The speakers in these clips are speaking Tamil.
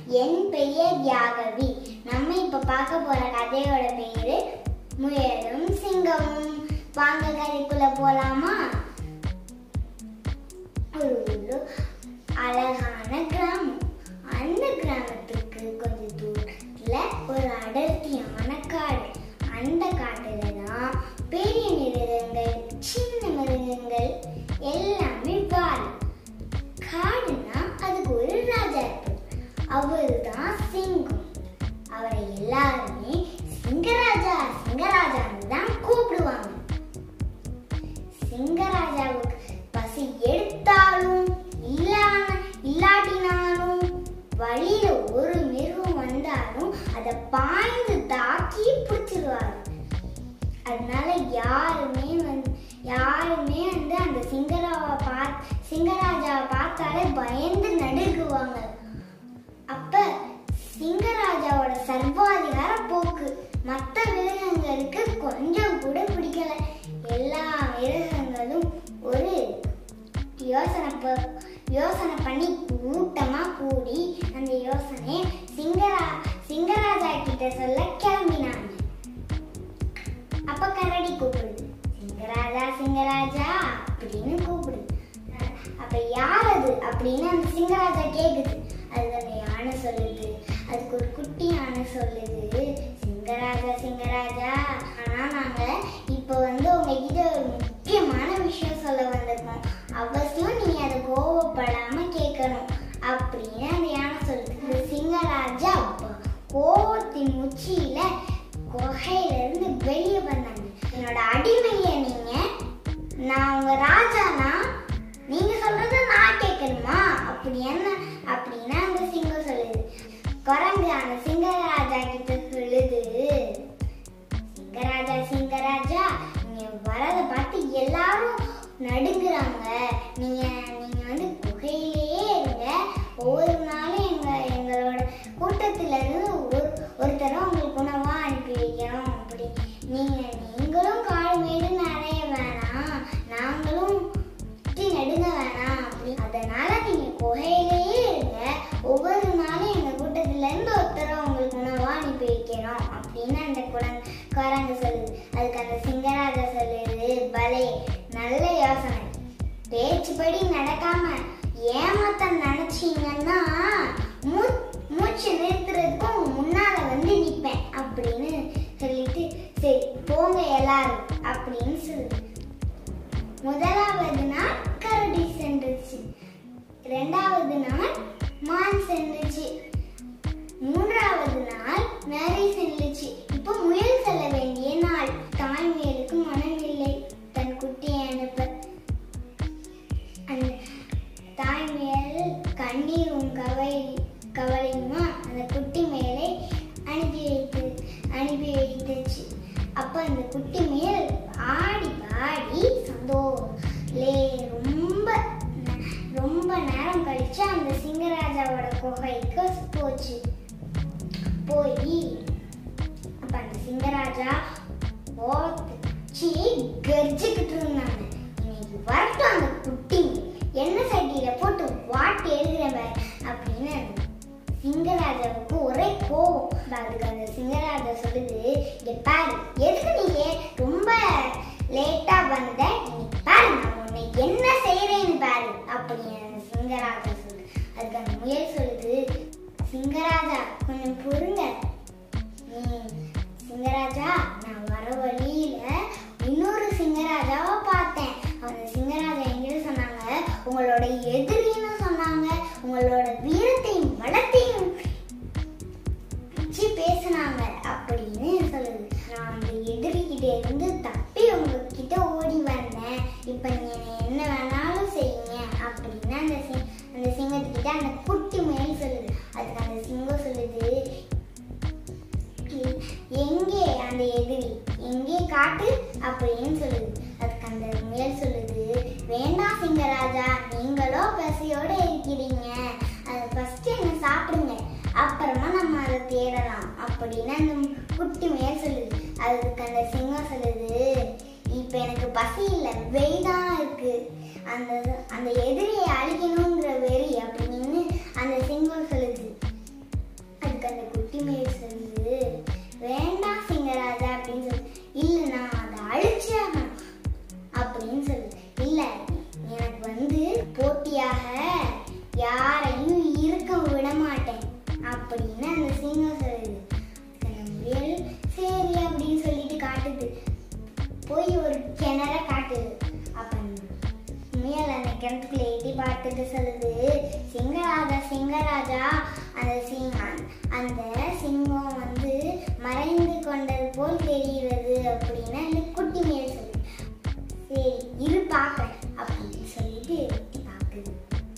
என் பெயர் யாகவி நம்ம இப்ப பார்க்க போற கதையோட பேரு முயலும் சிங்கமும் வாங்க கதைக்குள்ள போலாமா ஒரு ஊரு அழகான கிராமம் அந்த கிராமத்துக்கு கொஞ்சம் தூரத்துல ஒரு அடர்த்தியான காடு அந்த காட்டுல தான் பெரிய மிருகங்கள் சின்ன மிருகங்கள் எல்லாமே வாழும் காடுனா அதுக்கு ஒரு ராஜா இருப்பார் அவர் தான் சிங்கம் அவரை எல்லாருமே சிங்கராஜா சிங்கராஜான்னு தான் கூப்பிடுவாங்க சிங்கராஜாவுக்கு பசி எடுத்தாலும் இல்லாம இல்லாட்டினாலும் வழியில ஒரு மிருகம் வந்தாலும் அதை பாய்ந்து தாக்கி பிடிச்சிருவாரு அதனால யாருமே வந்து யாருமே வந்து அந்த சிங்கராவை பார்த்து சிங்கராஜாவை பார்த்தாலே பயந்து நடுங்குவாங்க அப்ப சிங்கராஜாவோட சர்வாதிகார போக்கு மற்ற மிருகங்களுக்கு கொஞ்சம் கூட பிடிக்கல எல்லா மிருகங்களும் ஒரு யோசனை ப- யோசனை பண்ணி கூட்டமா கூடி அந்த யோசனையை சிங்கரா சிங்கராஜா கிட்ட சொல்ல கிளம்பினாங்க அப்ப கரடி கூப்பிடுது சிங்கராஜா சிங்கராஜா அப்படின்னு கூப்பிடுது அஹ் அப்ப யார் அது அப்படின்னு அந்த சிங்கராஜா கேக்குது அதுக்கு அந்த யானை சொல்லுது அதுக்கு ஒரு குட்டி யானை சொல்லுது சிங்கராஜா சிங்கராஜா ஆனா நாங்க இப்ப வந்து உங்ககிட்ட ஒரு முக்கியமான விஷயம் சொல்ல வந்திருக்கோம் அவசியம் நீங்க அதை கோவப்படாம கேட்கணும் அப்படின்னு அந்த யானை சொல்லுது இந்த சிங்கராஜா அப்ப கோவத்தின் உச்சியில குகையில இருந்து வெளியே வந்தாங்க என்னோட அடிமைய நீங்க நான் உங்க ராஜானா நீங்க சொல்றத நான் கேட்கணுமா அப்படி என்ன அப்படின்னா அந்த சிங்கம் சொல்லுது குரங்கு அந்த சிங்கராஜா கிட்ட சொல்லுது சிங்கராஜா சிங்கராஜா நீங்க வரத பார்த்து எல்லாரும் நடுங்குறாங்க நீங்க நீங்க வந்து குகையிலேயே இருங்க ஒவ்வொரு நாளும் எங்க எங்களோட கூட்டத்துல இருந்து ஒரு ஒருத்தரும் உங்களுக்கு உணவா அனுப்பி வைக்கணும் அப்படி நீங்க நீங்களும் காடு மேடு நிறைய வேணாம் நாங்களும் சுற்றி நடுங்க வேணாம் அப்படி அதனால நீங்க குகையிலேயே இருங்க ஒவ்வொரு நாளும் எங்க கூட்டத்துல இருந்து ஒருத்தரை உங்களுக்கு உணவா அனுப்பி வைக்கிறோம் அப்படின்னு அந்த குரங்கு குரங்கு சொல்லுது அதுக்கு அந்த சிங்கராஜா சொல்லுது பலே நல்ல யோசனை பேச்சுப்படி நடக்காம ஏமாத்த நினைச்சீங்கன்னா மூ- மூச்சு நிறுத்துறதுக்கும் முன்னால வந்து நிப்பேன் அப்படின்னு சொல்லிட்டு சரி போங்க எல்லாரும் அப்படின்னு சொல்லுது முதலாவது நாள் கரடி சென்றுச்சு இரண்டாவது நாள் மான் சென்றுச்சு மூன்றாவது நாள் நரி சென்றுச்சு இப்போ முயல் செல்ல வேண்டிய நாள் தாய் முயலுக்கு மனமில்லை தன் குட்டியை அனுப்ப அந்த தாய் முயல் கண்ணீரும் கவலை கவலையுமா அந்த குட்டி மேலே அனுப்பி வைத்து அனுப்பி வைத்துச்சு அப்ப அந்த குட்டி முயல் ஆடி பாடி சந்தோஷலே ரொம்ப ரொம்ப நேரம் கழிச்சு அந்த சிங்கராஜாவோட குகைக்கு போச்சு போய் அப்ப அந்த சிங்கராஜா ஓச்சு கர்ஜிக்கிட்டு இருந்தாங்க இன்னைக்கு வரட்டும் அந்த குட்டி என்ன சட்டியில போட்டு வாட்டி எழுதுறவ அப்படின்னு அந்த சிங்கராஜாவுக்கு ஒரே கோவம் அதுக்கு அந்த சிங்கராஜா சொல்லுது இங்க பாரு எதுக்கு நீ ரொம்ப லேட்டா வந்த நீ பாரு நான் உன்னை என்ன செய்யறேன்னு பாரு அப்படின்னு அந்த சிங்கராஜா சொல்லுது அதுக்கு அந்த முயல் சொல்லுது சிங்கராஜா கொஞ்சம் பொறுங்க ம், சிங்கராஜா நான் வர வழியில இன்னொரு சிங்கராஜாவை பார்த்தேன் அந்த சிங்கராஜா எங்கிட்ட சொன்னாங்க உங்களோட எதிரின்னு சொன்னாங்க உங்களோட வீரத்தையும் பலத்தையும் வச்சு பேசுனாங்க அப்படின்னு சொல்லுது நான் அந்த எதிரிகிட்ட இருந்து தப்பி உங்ககிட்ட ஓடி வந்தேன் இப்ப நீ என்னை என்ன வேணாலும் செய்யுங்க அப்படின்னு அந்த சி அந்த சிங்கத்துக்கிட்ட அந்த குட்டி முயல் சொல்லுது அதுக்கு அந்த சிங்கம் சொல்லுது "எ- எங்கே அந்த எதிரி எங்கே காட்டு அப்படின்னு சொல்லுது அதுக்கு அந்த முயல் சொல்லுது வேண்டாம் சிங்கராஜா நீங்களோ பசியோட இருக்கிறீங்க அதை ஃபர்ஸ்ட் என்ன சாப்பிடுங்க அப்புறமா நம்ம அதை தேடலாம் அப்படின்னு அந்த குட்டி முயல் சொல்லுது அதுக்கு அந்த சிங்கம் சொல்லுது இப்ப எனக்கு பசி இல்லை வெய் தான் இருக்கு அந்த அந்த எதிரியை அழிக்கணுங்கிற வெறி அப்படின்னு அந்த சிங்கம் சொல்லுது கிணற காட்டுது அப்ப முயல் அந்த கிணத்துக்குள்ள எட்டி பார்த்துட்டு சொல்லுது சிங்கராஜா சிங்கராஜா அந்த சிங்க அந்த சிங்கம் வந்து மறைந்து கொண்டது போல் தெரிகிறது அப்படின்னு அந்த குட்டி முயல் சொல்லுது சரி இரு பார்க்க அப்படின்னு சொல்லிட்டு எட்டி பார்க்குது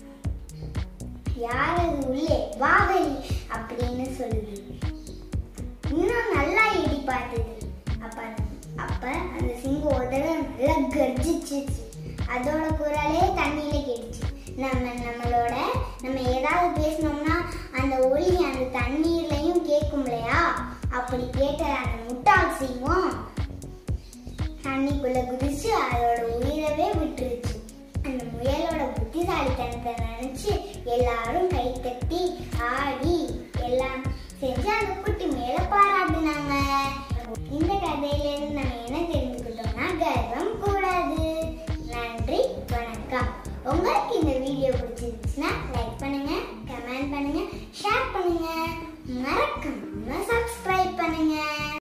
யார் அது உள்ளே வாவலி அப்படின்னு சொல்லுது இன்னும் நல்லா எடி பார்த்தது அப்ப அப்ப அந்த சிங்கம் ஒரு தடவை நல்லா கர்ஜிச்சிச்சு அதோட குரலே தண்ணியில கேட்டுச்சு நம்ம நம்மளோட நம்ம ஏதாவது பேசினோம்னா அந்த ஒலி அந்த தண்ணீர்லயும் கேட்கும் இல்லையா அப்படி கேட்ட அந்த முட்டாள் சிங்கம் தண்ணிக்குள்ள குதிச்சு அதோட உயிரவே விட்டுருச்சு அந்த முயலோட புத்திசாலித்தனத்தை நினைச்சு எல்லாரும் கை தட்டி ஆடி எல்லாம் செஞ்சு அந்த குட்டி மேல பாராட்டுனாங்க இந்த கதையில இருந்து நம்ம என்ன தெரிஞ்சுக்கணும்?